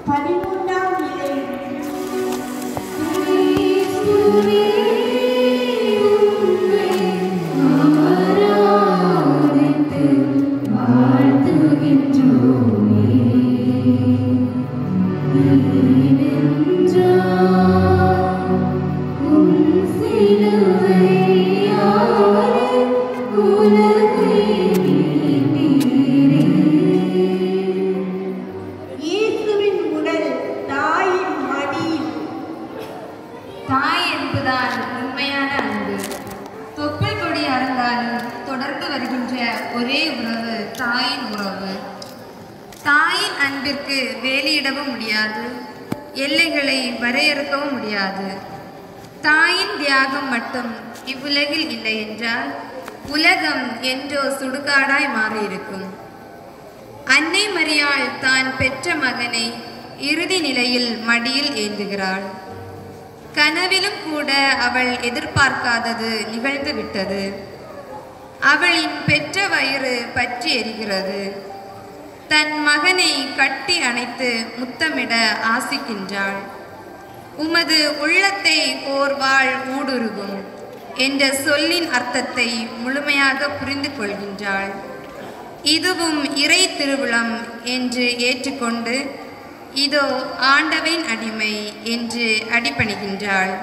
பதிமூன்றாம் நிலை இயேசுவின் உடல் தாயின் மடியில் தாய் என்பதுதான் உண்மையான அன்பு தொப்புள் கொடி அறந்தாலும் தொடர்ந்து வருகின்ற ஒரே உறவு தாயின் உறவு தாயின் அன்பிற்கு வேலியிடவும் முடியாது எல்லைகளை வரையறுக்கவும் முடியாது தாயின் தியாகம் மட்டும் இவ்வுலகில் இல்லை என்றால் உலகம் என்றோ சுடுகாடாய் மாறியிருக்கும் அன்னை மரியாள் தான் பெற்ற மகனை இறுதி நிலையில் மடியில் ஏந்துகிறாள் கனவிலும் கூட அவள் எதிர்பார்க்காதது நிகழ்ந்து விட்டது அவளின் பெற்ற வயிறு பற்றி எரிகிறது தன் மகனை கட்டி அணைத்து முத்தமிட ஆசிக்கின்றாள் உமது உள்ளத்தை ஓர்வாள் ஊடுருவும் என்ற சொல்லின் அர்த்தத்தை முழுமையாக புரிந்து கொள்கின்றாள் இதுவும் இறை திருவிழம் என்று ஏற்றுக்கொண்டு இதோ ஆண்டவின் அடிமை என்று அடிபணிகின்றாள்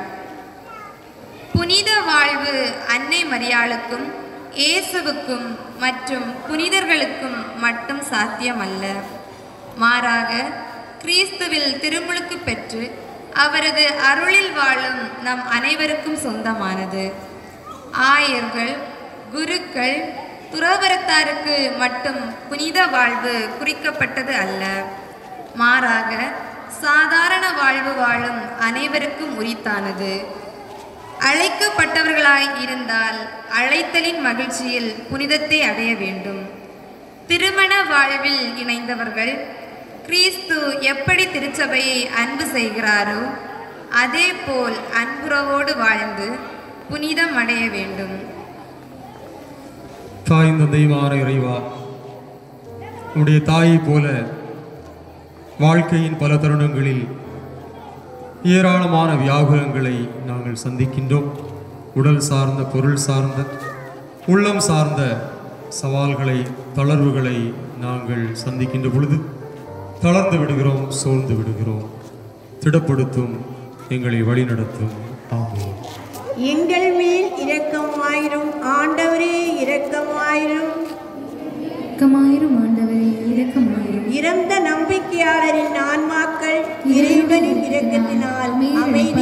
புனித வாழ்வு அன்னை மரியாளுக்கும் இயேசுவுக்கும் மற்றும் புனிதர்களுக்கும் மட்டும் சாத்தியமல்ல மாறாக கிறிஸ்துவில் திருமுழுக்கு பெற்று அவரது அருளில் வாழும் நம் அனைவருக்கும் சொந்தமானது ஆயர்கள் குருக்கள் துறவரத்தாருக்கு மட்டும் புனித வாழ்வு குறிக்கப்பட்டது அல்ல மாறாக சாதாரண வாழ்வு வாழும் அனைவருக்கும் உரித்தானது அழைக்கப்பட்டவர்களாய் இருந்தால் அழைத்தலின் மகிழ்ச்சியில் புனிதத்தை அடைய வேண்டும் திருமண வாழ்வில் இணைந்தவர்கள் கிறிஸ்து எப்படி திருச்சபையை அன்பு செய்கிறாரோ அதேபோல் அன்புறவோடு வாழ்ந்து புனிதம் அடைய வேண்டும் தாய் தந்தையுமான இறைவா உடைய தாயைப் போல வாழ்க்கையின் பல தருணங்களில் ஏராளமான வியாகுலங்களை நாங்கள் சந்திக்கின்றோம் உடல் சார்ந்த பொருள் சார்ந்த உள்ளம் சார்ந்த சவால்களை தளர்வுகளை நாங்கள் சந்திக்கின்ற பொழுது தளர்ந்து விடுகிறோம் சோர்ந்து விடுகிறோம் திடப்படுத்தும் எங்களை வழிநடத்தும் ஆமென் எங்கள் மேல் இரக்கமாயிரும் ஆண்டவரே இரக்கமாயிரும் இரக்கமாயிரும் ஆண்டவரே இரக்கமாயிரும் இறந்த நம்பிக்கையாளரின் ஆன்மாக்கள் இறைவனின் இரக்கத்தினால் அமைதி